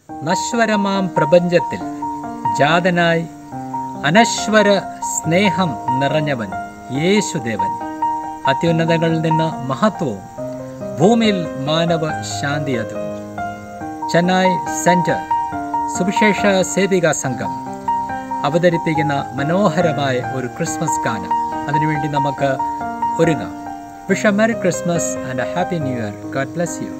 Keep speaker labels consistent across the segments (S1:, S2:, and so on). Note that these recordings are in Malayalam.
S1: നശ്വരമാം പ്രപഞ്ചത്തിൽ ജാതനായി അനശ്വര സ്നേഹം നിറഞ്ഞവൻ യേശുദേവൻ അത്യുന്നതങ്ങളിൽ നിന്ന് മഹത്വവും ഭൂമിയിൽ മാനവ ശാന്തി അതും ചെന്നൈ സെന്റർ സുവിശേഷ സേവിക സംഘം അവതരിപ്പിക്കുന്ന മനോഹരമായ ഒരു ക്രിസ്മസ് ഗാനം അതിനുവേണ്ടി നമുക്ക് ഒരുങ്ങാം wish merry Christmas and a happy New Year God bless you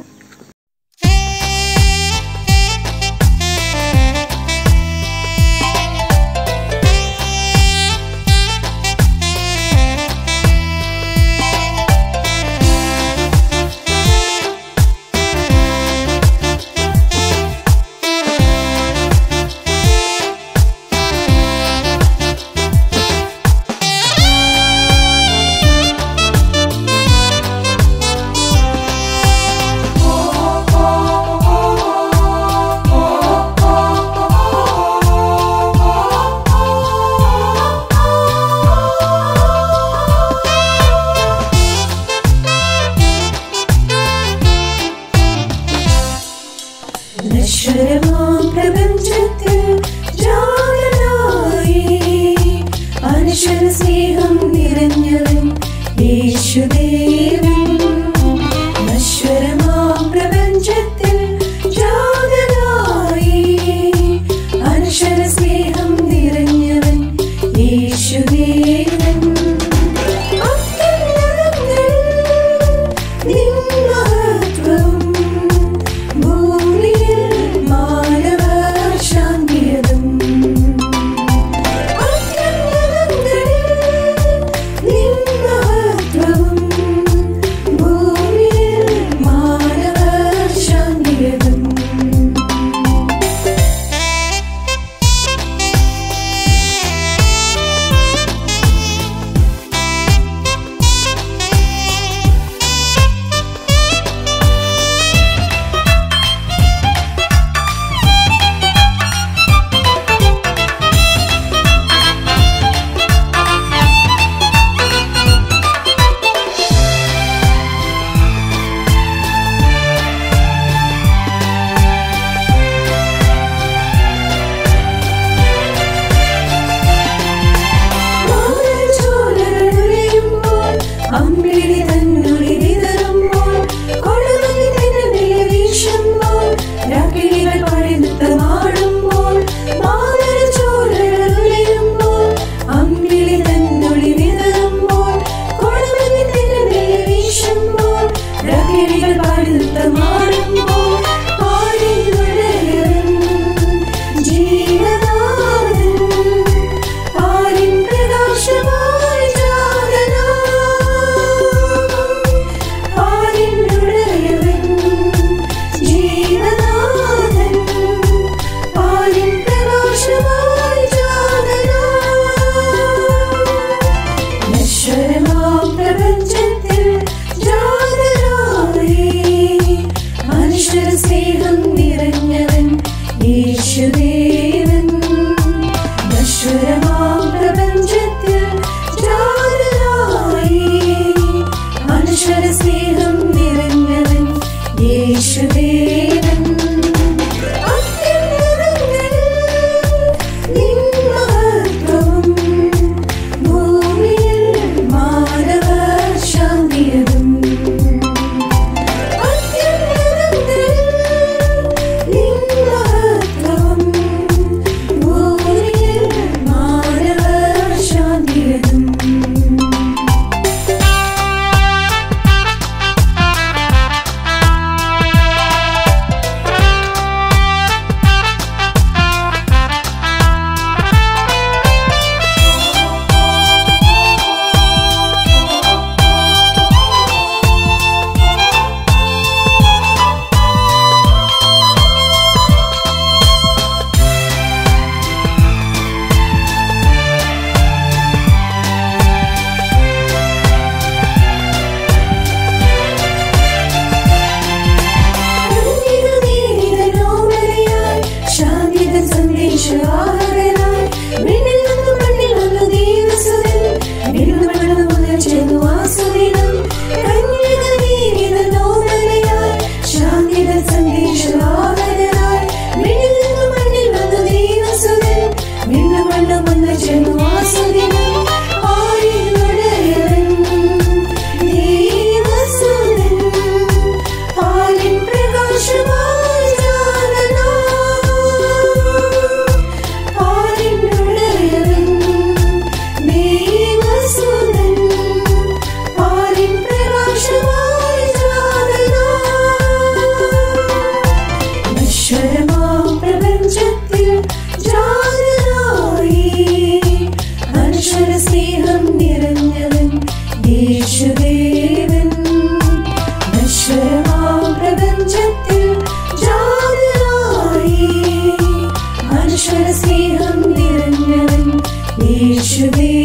S2: നശ്വരമാം പ്രപഞ്ചത്തിൽ ജാതനായി അനശ്വര സ്നേഹം നിറഞ്ഞവൻ യേശുദേവൻ നശ്വരമാം പ്രപഞ്ചത്തിൽ ജാതനായി അനശ്വര സ്നേഹം നിറഞ്ഞവൻ യേശുദേവൻ അത്യുന്നതങ്ങളിൽ നിൻ മഹത്വം ഭൂമിയിൽ മാനവ ശാന്തിയതും അത്യുന്നതങ്ങളിൽ നിൻ മഹത്വവും അനശ്വര സ്നേഹം നിറഞ്ഞവൻ യേശുദേവൻ